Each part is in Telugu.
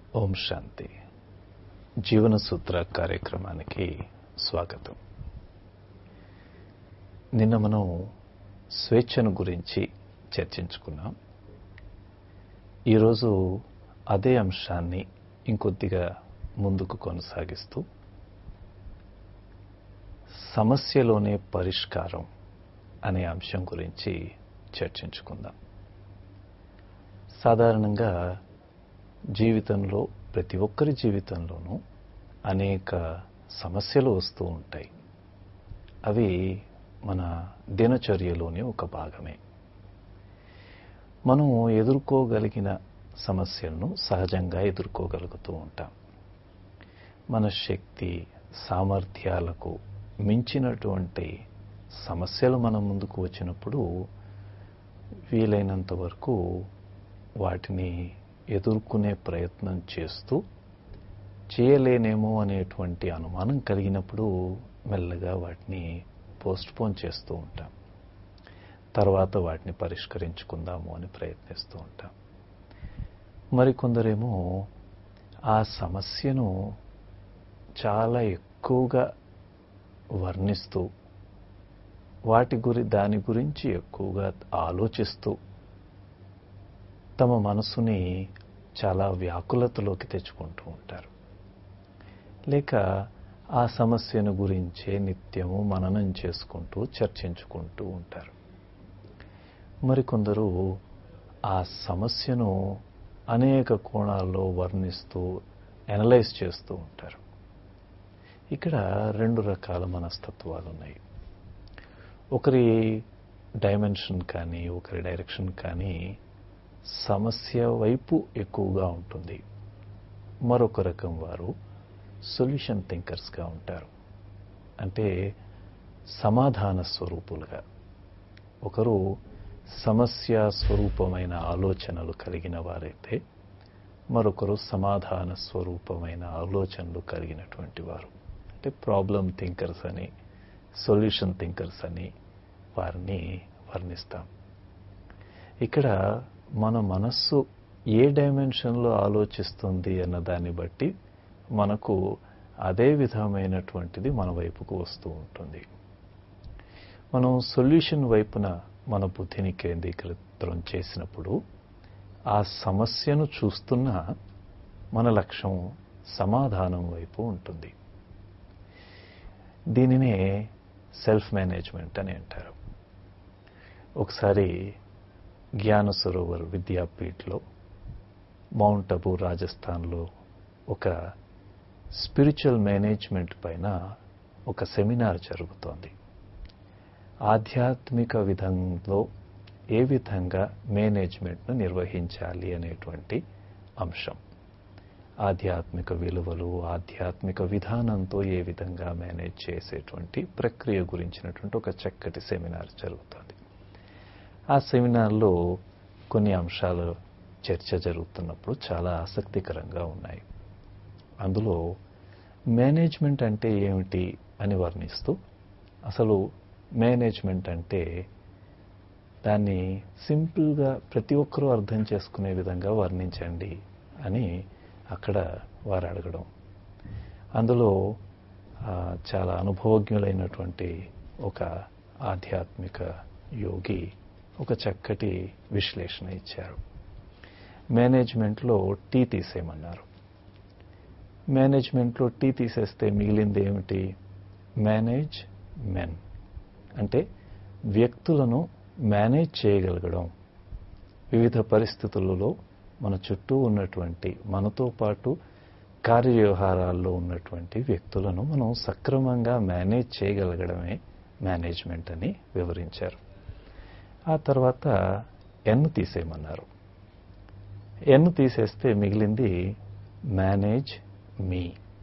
ఓం శాంతి జీవన సూత్ర కార్యక్రమానికి స్వాగతం నిన్న మనం స్వేచ్ఛను గురించి చర్చించుకున్నాం ఈరోజు అదే అంశాన్ని ఇంకొద్దిగా ముందుకు కొనసాగిస్తూ సమస్యలోనే పరిష్కారం అనే అంశం గురించి చర్చించుకుందాం సాధారణంగా జీవితంలో ప్రతి ఒక్కరి జీవితంలోనూ అనేక సమస్యలు వస్తూ ఉంటాయి అవి మన దినచర్యలోని ఒక భాగమే మనం ఎదుర్కోగలిగిన సమస్యలను సహజంగా ఎదుర్కోగలుగుతూ ఉంటాం మన శక్తి సామర్థ్యాలకు మించినటువంటి సమస్యలు మన ముందుకు వచ్చినప్పుడు వీలైనంత వరకు వాటిని ఎదుర్కొనే ప్రయత్నం చేస్తూ చేయలేనేమో అనేటువంటి అనుమానం కలిగినప్పుడు మెల్లగా వాటిని పోస్ట్పోన్ చేస్తూ ఉంటాం తర్వాత వాటిని పరిష్కరించుకుందాము అని ప్రయత్నిస్తూ ఉంటాం మరికొందరేమో ఆ సమస్యను చాలా ఎక్కువగా వర్ణిస్తూ వాటి గురి దాని గురించి ఎక్కువగా ఆలోచిస్తూ తమ మనసుని చాలా వ్యాకులతలోకి తెచ్చుకుంటూ ఉంటారు లేక ఆ సమస్యను గురించే నిత్యము మననం చేసుకుంటూ చర్చించుకుంటూ ఉంటారు మరికొందరు ఆ సమస్యను అనేక కోణాల్లో వర్ణిస్తూ అనలైజ్ చేస్తూ ఉంటారు ఇక్కడ రెండు రకాల మనస్తత్వాలు ఉన్నాయి ఒకరి డైమెన్షన్ కానీ ఒకరి డైరెక్షన్ కానీ సమస్య వైపు ఎక్కువగా ఉంటుంది మరొక రకం వారు సొల్యూషన్ థింకర్స్గా ఉంటారు అంటే సమాధాన స్వరూపులుగా ఒకరు సమస్య స్వరూపమైన ఆలోచనలు కలిగిన వారైతే మరొకరు సమాధాన స్వరూపమైన ఆలోచనలు కలిగినటువంటి వారు అంటే ప్రాబ్లం థింకర్స్ అని సొల్యూషన్ థింకర్స్ అని వారిని వర్ణిస్తాం ఇక్కడ మన మనస్సు ఏ డైమెన్షన్లో ఆలోచిస్తుంది అన్న దాన్ని బట్టి మనకు అదే విధమైనటువంటిది మన వైపుకు వస్తూ ఉంటుంది మనం సొల్యూషన్ వైపున మన బుద్ధిని కేంద్రీకృతం చేసినప్పుడు ఆ సమస్యను చూస్తున్న మన లక్ష్యం సమాధానం వైపు ఉంటుంది దీనినే సెల్ఫ్ మేనేజ్మెంట్ అని అంటారు ఒకసారి జ్ఞాన సరోవర్ విద్యాపీఠ్లో మౌంట్ అబూ రాజస్థాన్లో ఒక స్పిరిచువల్ మేనేజ్మెంట్ పైన ఒక సెమినార్ జరుగుతోంది ఆధ్యాత్మిక విధంలో ఏ విధంగా మేనేజ్మెంట్ను నిర్వహించాలి అనేటువంటి అంశం ఆధ్యాత్మిక విలువలు ఆధ్యాత్మిక విధానంతో ఏ విధంగా మేనేజ్ చేసేటువంటి ప్రక్రియ గురించినటువంటి ఒక చక్కటి సెమినార్ జరుగుతుంది ఆ సెమినార్లో కొన్ని అంశాలు చర్చ జరుగుతున్నప్పుడు చాలా ఆసక్తికరంగా ఉన్నాయి అందులో మేనేజ్మెంట్ అంటే ఏమిటి అని వర్ణిస్తూ అసలు మేనేజ్మెంట్ అంటే దాన్ని సింపుల్గా ప్రతి ఒక్కరూ అర్థం చేసుకునే విధంగా వర్ణించండి అని అక్కడ వారు అడగడం అందులో చాలా అనుభవజ్ఞులైనటువంటి ఒక ఆధ్యాత్మిక యోగి ఒక చక్కటి విశ్లేషణ ఇచ్చారు మేనేజ్మెంట్లో టీ తీసేయమన్నారు మేనేజ్మెంట్లో టీ తీసేస్తే మిగిలింది ఏమిటి మేనేజ్ మెన్ అంటే వ్యక్తులను మేనేజ్ చేయగలగడం వివిధ పరిస్థితులలో మన చుట్టూ ఉన్నటువంటి మనతో పాటు కార్యవ్యవహారాల్లో ఉన్నటువంటి వ్యక్తులను మనం సక్రమంగా మేనేజ్ చేయగలగడమే మేనేజ్మెంట్ అని వివరించారు ఆ తర్వాత ఎన్ తీసేయమన్నారు ఎన్ తీసేస్తే మిగిలింది మేనేజ్ మీ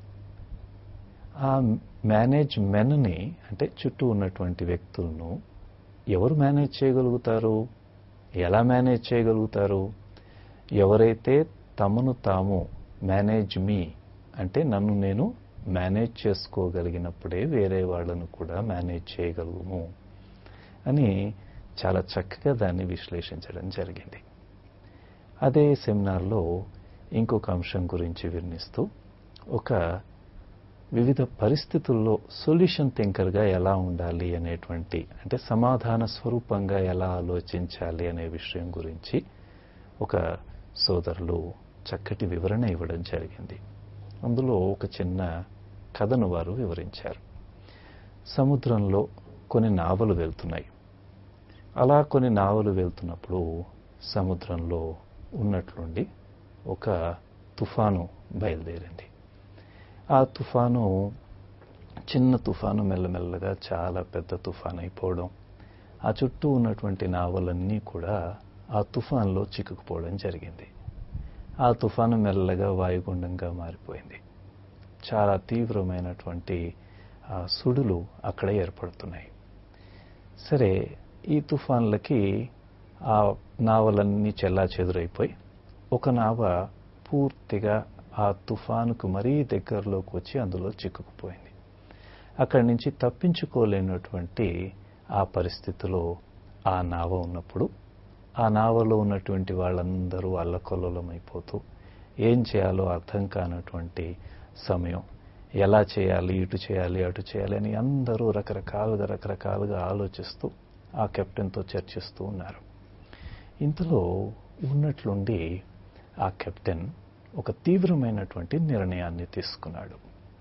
ఆ మేనేజ్ మెన్ని అంటే చుట్టూ ఉన్నటువంటి వ్యక్తులను ఎవరు మేనేజ్ చేయగలుగుతారు ఎలా మేనేజ్ చేయగలుగుతారు ఎవరైతే తమను తాము మేనేజ్ మీ అంటే నన్ను నేను మేనేజ్ చేసుకోగలిగినప్పుడే వేరే వాళ్ళను కూడా మేనేజ్ చేయగలుగుము అని చాలా చక్కగా దాన్ని విశ్లేషించడం జరిగింది అదే సెమినార్లో ఇంకొక అంశం గురించి వివరిస్తూ ఒక వివిధ పరిస్థితుల్లో సొల్యూషన్ థింకర్గా ఎలా ఉండాలి అనేటువంటి అంటే సమాధాన స్వరూపంగా ఎలా ఆలోచించాలి అనే విషయం గురించి ఒక సోదరులు చక్కటి వివరణ ఇవ్వడం జరిగింది అందులో ఒక చిన్న కథను వారు వివరించారు సముద్రంలో కొన్ని నావలు వెళ్తున్నాయి అలా కొన్ని నావలు వెళ్తున్నప్పుడు సముద్రంలో ఉన్నట్లుండి ఒక తుఫాను బయలుదేరింది ఆ తుఫాను చిన్న తుఫాను మెల్లమెల్లగా చాలా పెద్ద తుఫాను అయిపోవడం ఆ చుట్టూ ఉన్నటువంటి నావలన్నీ కూడా ఆ తుఫాన్లో చిక్కుకుపోవడం జరిగింది ఆ తుఫాను మెల్లగా వాయుగుండంగా మారిపోయింది చాలా తీవ్రమైనటువంటి సుడులు అక్కడ ఏర్పడుతున్నాయి సరే ఈ తుఫాన్లకి ఆ నావలన్నీ చెల్లా చెదురైపోయి ఒక నావ పూర్తిగా ఆ తుఫానుకు మరీ దగ్గరలోకి వచ్చి అందులో చిక్కుకుపోయింది అక్కడి నుంచి తప్పించుకోలేనటువంటి ఆ పరిస్థితిలో ఆ నావ ఉన్నప్పుడు ఆ నావలో ఉన్నటువంటి వాళ్ళందరూ అల్లకొల్లమైపోతూ ఏం చేయాలో అర్థం కానటువంటి సమయం ఎలా చేయాలి ఇటు చేయాలి అటు చేయాలి అని అందరూ రకరకాలుగా రకరకాలుగా ఆలోచిస్తూ ఆ కెప్టెన్తో చర్చిస్తూ ఉన్నారు ఇంతలో ఉన్నట్లుండి ఆ కెప్టెన్ ఒక తీవ్రమైనటువంటి నిర్ణయాన్ని తీసుకున్నాడు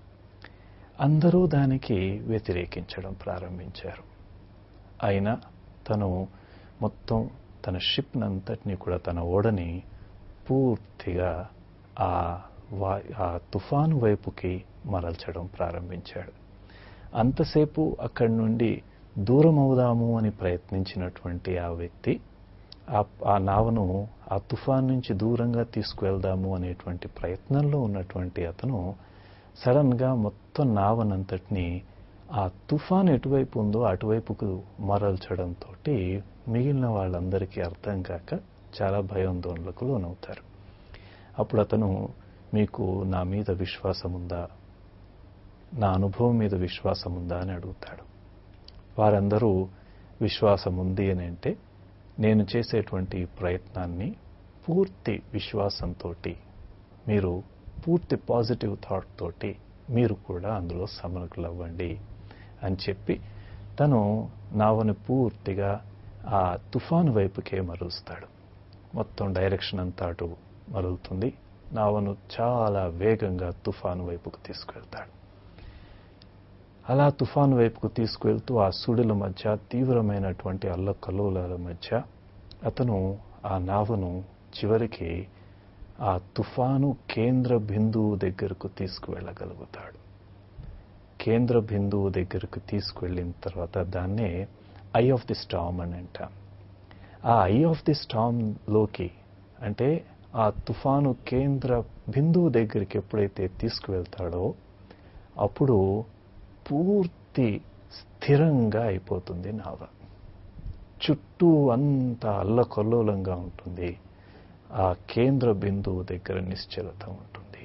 అందరూ దానికి వ్యతిరేకించడం ప్రారంభించారు అయినా తను మొత్తం తన షిప్నంతటినీ కూడా తన ఓడని పూర్తిగా ఆ వా ఆ తుఫాను వైపుకి మరల్చడం ప్రారంభించాడు అంతసేపు అక్కడి నుండి దూరం అవుదాము అని ప్రయత్నించినటువంటి ఆ వ్యక్తి ఆ నావను ఆ తుఫాన్ నుంచి దూరంగా తీసుకువెళ్దాము అనేటువంటి ప్రయత్నంలో ఉన్నటువంటి అతను సడన్గా మొత్తం నావనంతటిని ఆ తుఫాన్ ఎటువైపు ఉందో అటువైపుకు మరల్చడంతో మిగిలిన వాళ్ళందరికీ అర్థం కాక చాలా భయాందోళనలకు లోనవుతారు అప్పుడు అతను మీకు నా మీద విశ్వాసం ఉందా నా అనుభవం మీద విశ్వాసం ఉందా అని అడుగుతాడు వారందరూ విశ్వాసం ఉంది అని అంటే నేను చేసేటువంటి ప్రయత్నాన్ని పూర్తి విశ్వాసంతో మీరు పూర్తి పాజిటివ్ థాట్ తోటి మీరు కూడా అందులో సమగ్రులు అవ్వండి అని చెప్పి తను నావని పూర్తిగా ఆ తుఫాను వైపుకే మరులుస్తాడు మొత్తం డైరెక్షన్ అంతా అటు మరులుతుంది నావను చాలా వేగంగా తుఫాను వైపుకు తీసుకువెళ్తాడు అలా తుఫాను వైపుకు తీసుకువెళ్తూ ఆ సుడుల మధ్య తీవ్రమైనటువంటి అల్లకల్లోలాల మధ్య అతను ఆ నావను చివరికి ఆ తుఫాను కేంద్ర బిందువు దగ్గరకు తీసుకువెళ్ళగలుగుతాడు కేంద్ర బిందువు దగ్గరకు తీసుకువెళ్ళిన తర్వాత దాన్నే ఐ ఆఫ్ ది స్టామ్ అని అంటాం ఆ ఐ ఆఫ్ ది స్టామ్లోకి అంటే ఆ తుఫాను కేంద్ర బిందువు దగ్గరికి ఎప్పుడైతే తీసుకువెళ్తాడో అప్పుడు పూర్తి స్థిరంగా అయిపోతుంది నావ చుట్టూ అంత అల్లకొల్లోలంగా ఉంటుంది ఆ కేంద్ర బిందువు దగ్గర నిశ్చలత ఉంటుంది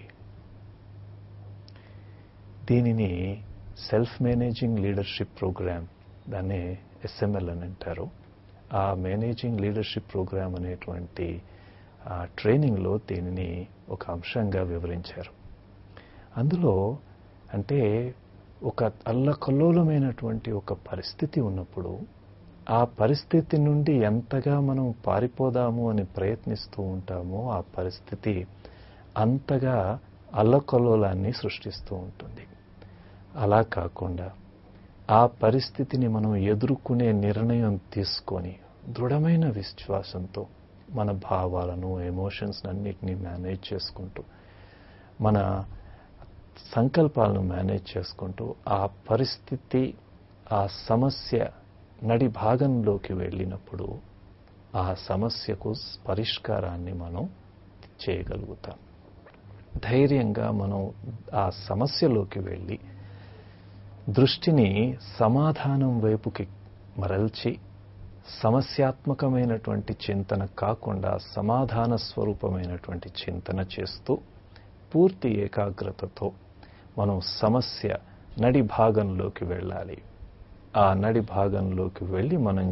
దీనిని సెల్ఫ్ మేనేజింగ్ లీడర్షిప్ ప్రోగ్రామ్ దాన్ని ఎస్ఎంఎల్ అని అంటారు ఆ మేనేజింగ్ లీడర్షిప్ ప్రోగ్రామ్ అనేటువంటి ఆ ట్రైనింగ్లో దీనిని ఒక అంశంగా వివరించారు అందులో అంటే ఒక అల్లకల్లోలమైనటువంటి ఒక పరిస్థితి ఉన్నప్పుడు ఆ పరిస్థితి నుండి ఎంతగా మనం పారిపోదాము అని ప్రయత్నిస్తూ ఉంటామో ఆ పరిస్థితి అంతగా అల్లకల్లోలాన్ని సృష్టిస్తూ ఉంటుంది అలా కాకుండా ఆ పరిస్థితిని మనం ఎదుర్కొనే నిర్ణయం తీసుకొని దృఢమైన విశ్వాసంతో మన భావాలను ఎమోషన్స్ అన్నిటినీ మేనేజ్ చేసుకుంటూ మన సంకల్పాలను మేనేజ్ చేసుకుంటూ ఆ పరిస్థితి ఆ సమస్య నడి భాగంలోకి వెళ్ళినప్పుడు ఆ సమస్యకు పరిష్కారాన్ని మనం చేయగలుగుతాం ధైర్యంగా మనం ఆ సమస్యలోకి వెళ్ళి దృష్టిని సమాధానం వైపుకి మరల్చి సమస్యాత్మకమైనటువంటి చింతన కాకుండా సమాధాన స్వరూపమైనటువంటి చింతన చేస్తూ పూర్తి ఏకాగ్రతతో మనం సమస్య నడి భాగంలోకి వెళ్ళాలి ఆ నడి భాగంలోకి వెళ్ళి మనం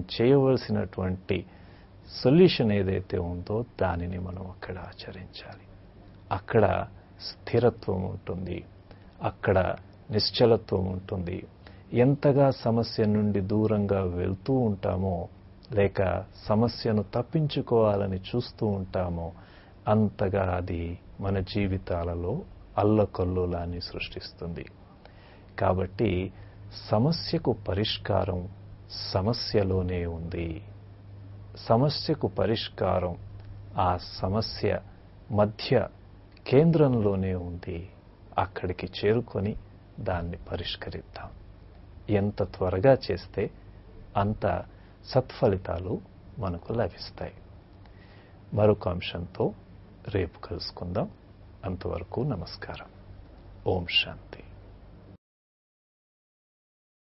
చేయవలసినటువంటి సొల్యూషన్ ఏదైతే ఉందో దానిని మనం అక్కడ ఆచరించాలి అక్కడ స్థిరత్వం ఉంటుంది అక్కడ నిశ్చలత్వం ఉంటుంది ఎంతగా సమస్య నుండి దూరంగా వెళ్తూ ఉంటామో లేక సమస్యను తప్పించుకోవాలని చూస్తూ ఉంటామో అంతగా అది మన జీవితాలలో అల్లకల్లోలాన్ని సృష్టిస్తుంది కాబట్టి సమస్యకు పరిష్కారం సమస్యలోనే ఉంది సమస్యకు పరిష్కారం ఆ సమస్య మధ్య కేంద్రంలోనే ఉంది అక్కడికి చేరుకొని దాన్ని పరిష్కరిద్దాం ఎంత త్వరగా చేస్తే అంత సత్ఫలితాలు మనకు లభిస్తాయి మరొక అంశంతో రేపు కలుసుకుందాం అంతవరకు నమస్కారం ఓం శాంతి